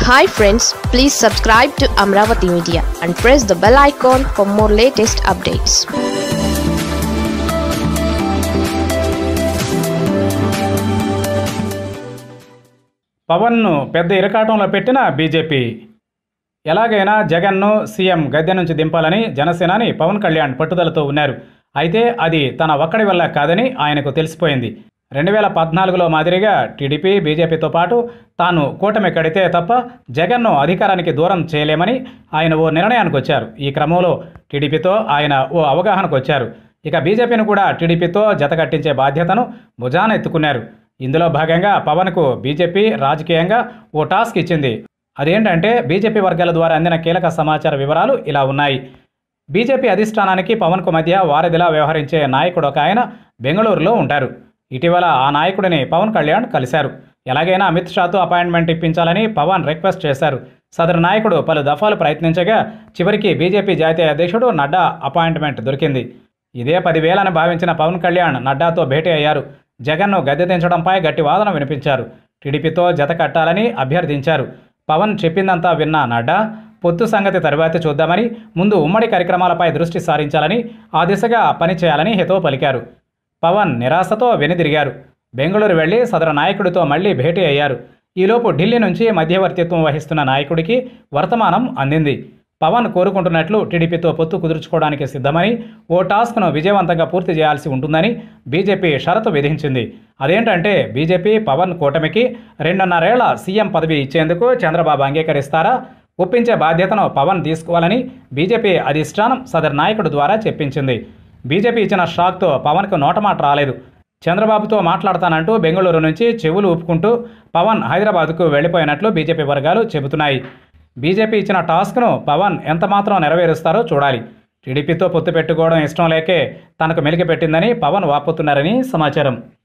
hi friends please subscribe to Amaravati media and press the bell icon for more latest updates పవన్ను పెద్ద ఇరకాటంలో పెట్టిన BJP ఎలాగైనా జగన్ను సీఎం గద్దె నుంచి దింపాలని జనసేనాని పవన్ కళ్యాణ్ పట్టుదలతో ఉన్నారు అయితే అది తన ఒక్కడి వల్ల కాదని ఆయనకు తెలిసిపోయింది రెండు వేల పద్నాలుగులో మాదిరిగా టీడీపీ బీజేపీతో పాటు తాను కూటమి కడితే తప్ప జగన్ను అధికారానికి దూరం చేయలేమని ఆయన ఓ నిర్ణయానికి వచ్చారు ఈ క్రమంలో టీడీపీతో ఆయన ఓ అవగాహనకు వచ్చారు ఇక బీజేపీని కూడా టీడీపీతో జతకట్టించే బాధ్యతను భుజాన ఎత్తుకున్నారు ఇందులో భాగంగా పవన్కు బీజేపీ రాజకీయంగా ఓ టాస్క్ ఇచ్చింది అదేంటంటే బీజేపీ వర్గాల ద్వారా అందిన కీలక సమాచార వివరాలు ఇలా ఉన్నాయి బీజేపీ అధిష్టానానికి పవన్కు మధ్య వారధిలా వ్యవహరించే నాయకుడు ఒక ఆయన బెంగళూరులో ఉంటారు ఇటీవల ఆ నాయకుడిని పవన్ కళ్యాణ్ కలిశారు ఎలాగైనా అమిత్ షాతో అపాయింట్మెంట్ ఇప్పించాలని పవన్ రిక్వెస్ట్ చేశారు సదరు నాయకుడు పలు దఫాలు ప్రయత్నించగా చివరికి బీజేపీ జాతీయ అధ్యక్షుడు నడ్డా అపాయింట్మెంట్ దొరికింది ఇదే పదివేలని భావించిన పవన్ కళ్యాణ్ నడ్డాతో భేటీ అయ్యారు జగన్ను గద్దె దించడంపై గట్టి వాదన వినిపించారు టీడీపీతో జత కట్టాలని అభ్యర్థించారు పవన్ చెప్పిందంతా విన్న నడ్డా పొత్తు సంగతి తరువాత చూద్దామని ముందు ఉమ్మడి కార్యక్రమాలపై దృష్టి సారించాలని ఆ దిశగా పనిచేయాలని హితవు పలికారు పవన్ నిరాశతో వెనుదిరిగారు బెంగళూరు వెళ్లి సదరు నాయకుడితో మళ్లీ భేటీ అయ్యారు ఈలోపు ఢిల్లీ నుంచి మధ్యవర్తిత్వం వహిస్తున్న నాయకుడికి వర్తమానం అందింది పవన్ కోరుకుంటున్నట్లు టీడీపీతో పొత్తు కుదుర్చుకోవడానికి సిద్ధమని ఓ టాస్క్ను విజయవంతంగా పూర్తి చేయాల్సి ఉంటుందని బీజేపీ షరతు విధించింది అదేంటంటే బీజేపీ పవన్ కూటమికి రెండున్నరేళ్ల సీఎం పదవి ఇచ్చేందుకు చంద్రబాబు అంగీకరిస్తారా ఒప్పించే బాధ్యతను పవన్ తీసుకోవాలని బీజేపీ అధిష్టానం సదరు నాయకుడు ద్వారా చెప్పించింది బీజేపీ ఇచ్చిన షాక్తో పవన్కు నోటమాట రాలేదు చంద్రబాబుతో మాట్లాడతానంటూ బెంగళూరు నుంచి చెవులు ఊపుకుంటూ పవన్ హైదరాబాద్కు వెళ్లిపోయినట్లు బీజేపీ వర్గాలు చెబుతున్నాయి బీజేపీ ఇచ్చిన టాస్క్ను పవన్ ఎంతమాత్రం నెరవేరుస్తారో చూడాలి టీడీపీతో పొత్తు పెట్టుకోవడం ఇష్టం లేకే తనకు మెలికి పెట్టిందని పవన్ వాపోతున్నారని సమాచారం